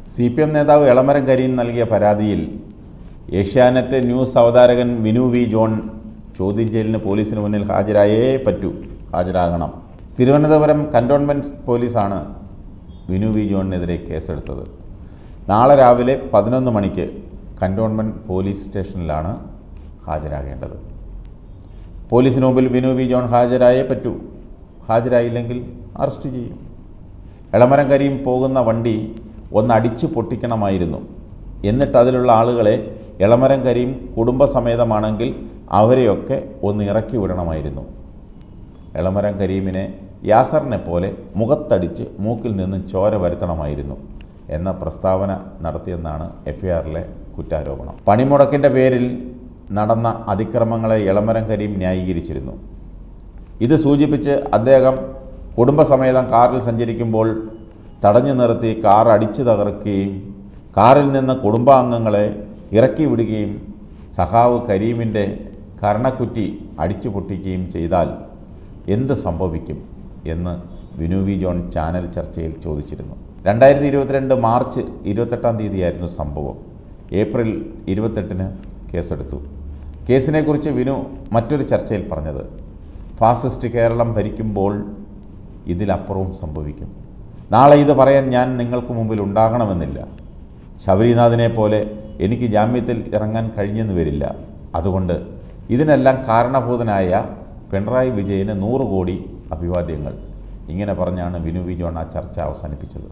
C P M നേതാവ് എളമരം കരീം നൽകിയ പരാതിയിൽ ഏഷ്യാനെറ്റ് ന്യൂസ് അവതാരകൻ വിനു വി ജോൺ ചോദ്യം ചെയ്യലിന് പോലീസിന് മുന്നിൽ ഹാജരായേ പറ്റൂ ഹാജരാകണം തിരുവനന്തപുരം കൻ്റോൺമെൻറ്റ് പോലീസാണ് വിനു വി ജോണിനെതിരെ കേസെടുത്തത് നാളെ രാവിലെ പതിനൊന്ന് മണിക്ക് കൻ്റോൺമെൻറ്റ് പോലീസ് സ്റ്റേഷനിലാണ് ഹാജരാകേണ്ടത് പോലീസിന് മുമ്പിൽ വിനു വി ജോൺ ഹാജരായേ പറ്റൂ ഹാജരായില്ലെങ്കിൽ അറസ്റ്റ് ചെയ്യും എളമരം കരീം പോകുന്ന വണ്ടി ഒന്ന് അടിച്ചു പൊട്ടിക്കണമായിരുന്നു എന്നിട്ട് അതിലുള്ള ആളുകളെ എളമരം കരീം കുടുംബസമേതമാണെങ്കിൽ അവരെയൊക്കെ ഒന്ന് ഇറക്കി വിടണമായിരുന്നു എളമരം കരീമിനെ യാസറിനെ പോലെ മുഖത്തടിച്ച് മൂക്കിൽ നിന്ന് ചോര വരുത്തണമായിരുന്നു എന്ന പ്രസ്താവന നടത്തിയെന്നാണ് എഫ് ഐ ആറിലെ കുറ്റാരോപണം പണിമുടക്കിൻ്റെ പേരിൽ നടന്ന അതിക്രമങ്ങളെ എളമരം കരീം ന്യായീകരിച്ചിരുന്നു ഇത് സൂചിപ്പിച്ച് അദ്ദേഹം കുടുംബസമേതം കാറിൽ സഞ്ചരിക്കുമ്പോൾ തടഞ്ഞു നിർത്തി കാർ അടിച്ചു തകർക്കുകയും കാറിൽ നിന്ന് കുടുംബാംഗങ്ങളെ ഇറക്കി വിടുകയും സഖാവ് കരീമിൻ്റെ കർണക്കുറ്റി അടിച്ചു പൊട്ടിക്കുകയും ചെയ്താൽ എന്ത് സംഭവിക്കും എന്ന് വിനു വി ജോൺ ചാനൽ ചർച്ചയിൽ ചോദിച്ചിരുന്നു രണ്ടായിരത്തി ഇരുപത്തിരണ്ട് മാർച്ച് ഇരുപത്തെട്ടാം തീയതിയായിരുന്നു സംഭവം ഏപ്രിൽ ഇരുപത്തെട്ടിന് കേസെടുത്തു കേസിനെക്കുറിച്ച് വിനു മറ്റൊരു ചർച്ചയിൽ പറഞ്ഞത് ഫാസിസ്റ്റ് കേരളം ഭരിക്കുമ്പോൾ ഇതിലപ്പുറവും സംഭവിക്കും നാളെ ഇത് പറയാൻ ഞാൻ നിങ്ങൾക്ക് മുമ്പിൽ ഉണ്ടാകണമെന്നില്ല ശബരിനാഥിനെ പോലെ എനിക്ക് ജാമ്യത്തിൽ ഇറങ്ങാൻ കഴിഞ്ഞെന്ന് വരില്ല അതുകൊണ്ട് ഇതിനെല്ലാം കാരണഭൂതനായ പിണറായി വിജയന് നൂറ് കോടി അഭിവാദ്യങ്ങൾ ഇങ്ങനെ പറഞ്ഞാണ് വിനു വി ജോൺ ആ ചർച്ച അവസാനിപ്പിച്ചത്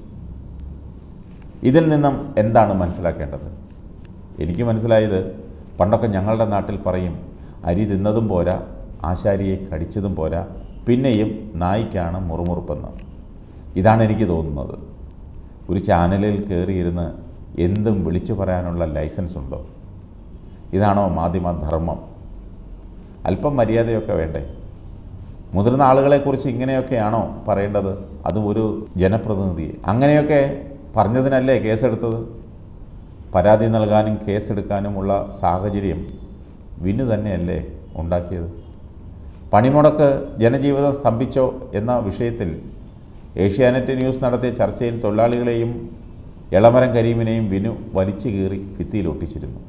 ഇതിൽ നിന്നും എന്താണ് മനസ്സിലാക്കേണ്ടത് എനിക്ക് മനസ്സിലായത് പണ്ടൊക്കെ ഞങ്ങളുടെ നാട്ടിൽ പറയും അരി തിന്നതും പോരാ ആശാരിയെ കടിച്ചതും പോരാ പിന്നെയും നായിക്കാണ് മുറുമുറുപ്പെന്ന് ഇതാണ് എനിക്ക് തോന്നുന്നത് ഒരു ചാനലിൽ കയറിയിരുന്ന് എന്തും വിളിച്ചു പറയാനുള്ള ലൈസൻസ് ഉണ്ടോ ഇതാണോ മാധ്യമധർമ്മം അല്പം മര്യാദയൊക്കെ വേണ്ടേ മുതിർന്ന ആളുകളെക്കുറിച്ച് ഇങ്ങനെയൊക്കെയാണോ പറയേണ്ടത് അതും ഒരു ജനപ്രതിനിധിയെ അങ്ങനെയൊക്കെ പറഞ്ഞതിനല്ലേ കേസെടുത്തത് പരാതി നൽകാനും കേസെടുക്കാനുമുള്ള സാഹചര്യം വിനു തന്നെയല്ലേ ഉണ്ടാക്കിയത് പണിമുടക്ക് ജനജീവിതം സ്തംഭിച്ചോ എന്ന വിഷയത്തിൽ ഏഷ്യാനെറ്റ് ന്യൂസ് നടത്തിയ ചർച്ചയിൽ തൊഴിലാളികളെയും എളമരം കരീമിനെയും വിനു വലിച്ചു കീറി ഭിത്തിയിൽ ഒട്ടിച്ചിരുന്നു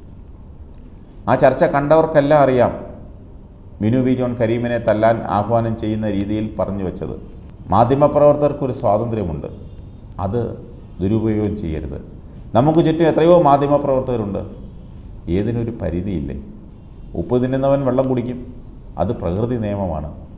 ആ ചർച്ച കണ്ടവർക്കെല്ലാം അറിയാം വിനു വി ജോൺ കരീമിനെ തല്ലാൻ ആഹ്വാനം ചെയ്യുന്ന രീതിയിൽ പറഞ്ഞു വെച്ചത് മാധ്യമപ്രവർത്തകർക്കൊരു സ്വാതന്ത്ര്യമുണ്ട് അത് ദുരുപയോഗം ചെയ്യരുത് നമുക്ക് ചുറ്റും എത്രയോ മാധ്യമപ്രവർത്തകരുണ്ട് ഏതിനൊരു പരിധിയില്ലേ ഉപ്പ് തിന്നുന്നവൻ വെള്ളം കുടിക്കും അത് പ്രകൃതി നിയമമാണ്